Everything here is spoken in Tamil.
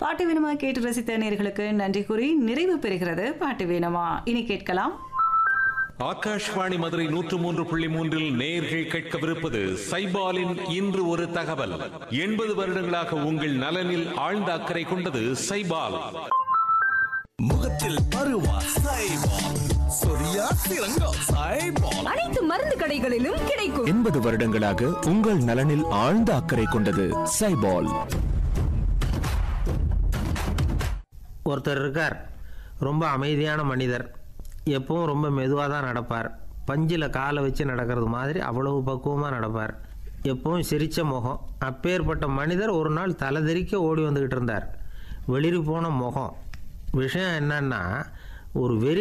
பாட்டு வேணுமா கேட்டு ரசித்த நேர்களுக்கு நன்றி கூறி நிறைவு பெறுகிறது பாட்டு வேணுமா இனி கேட்கலாம் ஆகாஷ்வாணி மதுரை நூற்று மூன்று புள்ளி மூன்றில் நேர்கள் கேட்கவிருப்பது சைபாலின் இன்று ஒரு தகவல் எண்பது வருடங்களாக உங்கள் நலனில் ஆழ்ந்த அக்கறை கொண்டது சைபால் முகத்தில் பருவா சைபால் சொரியா சிறங்கம் சைபால் அனைத்து மருந்து கடைகளிலும் கிடைக்கும் எண்பது வருடங்களாக உங்கள் நலனில் ஆழ்ந்த அக்கறை கொண்டது சைபால் ஒருத்தர் இருக்கார் ரொம்ப அமைதியான மனிதர் எப்பவும் ரொம்ப மெதுவாக தான் நடப்பார் பஞ்சில் காலை வச்சு நடக்கிறது மாதிரி அவ்வளவு பக்குவமாக நடப்பார் எப்பவும் சிரித்த முகம் அப்பேற்பட்ட மனிதர் ஒரு நாள் தலைதெறிக்க ஓடி வந்துக்கிட்டு இருந்தார் வெளிரி போன முகம் விஷயம் என்னன்னா ஒரு வெறி